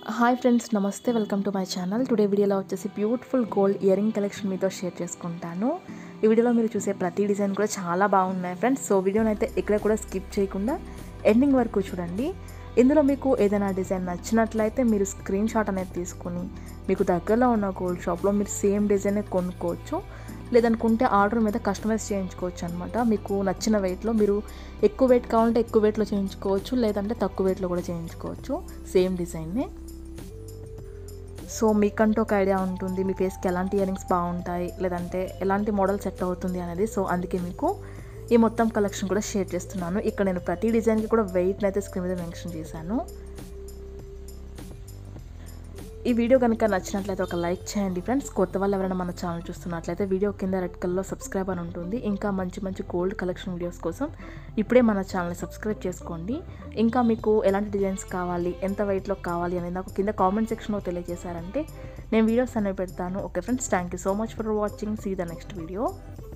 hi friends నమస్తే welcome to my channel today వీడియోలో వచ్చేసి బ్యూటిఫుల్ గోల్డ్ ఇయరింగ్ కలెక్షన్ మీతో షేర్ చేసుకుంటాను ఈ వీడియోలో మీరు చూసే ప్రతి డిజైన్ కూడా చాలా బాగున్నాయి ఫ్రెండ్స్ సో వీడియోని అయితే ఇక్కడ కూడా స్కిప్ చేయకుండా ఎండింగ్ వరకు చూడండి ఇందులో మీకు ఏదైనా డిజైన్ నచ్చినట్లయితే మీరు స్క్రీన్ షాట్ అనేది తీసుకుని మీకు దగ్గరలో ఉన్న గోల్డ్ షాప్లో మీరు సేమ్ డిజైన్ కొనుక్కోవచ్చు లేదనుకుంటే ఆర్డర్ మీద కస్టమైజ్ చేయించుకోవచ్చు అనమాట మీకు నచ్చిన వెయిట్లో మీరు ఎక్కువ వెయిట్ కావాలంటే ఎక్కువ వెయిట్లో చేయించుకోవచ్చు లేదంటే తక్కువ వెయిట్లో కూడా చేయించుకోవచ్చు సేమ్ డిజైన్నే సో మీకంటూ ఒక ఐడియా ఉంటుంది మీ ఫేస్కి ఎలాంటి ఇయరింగ్స్ బాగుంటాయి లేదంటే ఎలాంటి మోడల్ సెట్ అవుతుంది అనేది సో అందుకే మీకు ఈ మొత్తం కలెక్షన్ కూడా షేర్ చేస్తున్నాను ఇక్కడ నేను ప్రతి డిజైన్కి కూడా వెయిట్ని అయితే స్క్రీన్ మీద మెన్షన్ చేశాను ఈ వీడియో కనుక నచ్చినట్లయితే ఒక లైక్ చేయండి ఫ్రెండ్స్ కొత్త వాళ్ళు ఎవరైనా మన ఛానల్ చూస్తున్నట్లయితే వీడియో కింద రెడ్ కలర్లో సబ్స్క్రైబ్ అని ఉంటుంది ఇంకా మంచి మంచి గోల్డ్ కలెక్షన్ వీడియోస్ కోసం ఇప్పుడే మన ఛానల్ని సబ్స్క్రైబ్ చేసుకోండి ఇంకా మీకు ఎలాంటి డిజైన్స్ కావాలి ఎంత వెయిట్లో కావాలి అనేది నాకు కింద కామెంట్ సెక్షన్లో తెలియజేశారంటే నేను వీడియోస్ అనేవి పెడతాను okay friends thank you so much for watching see the next video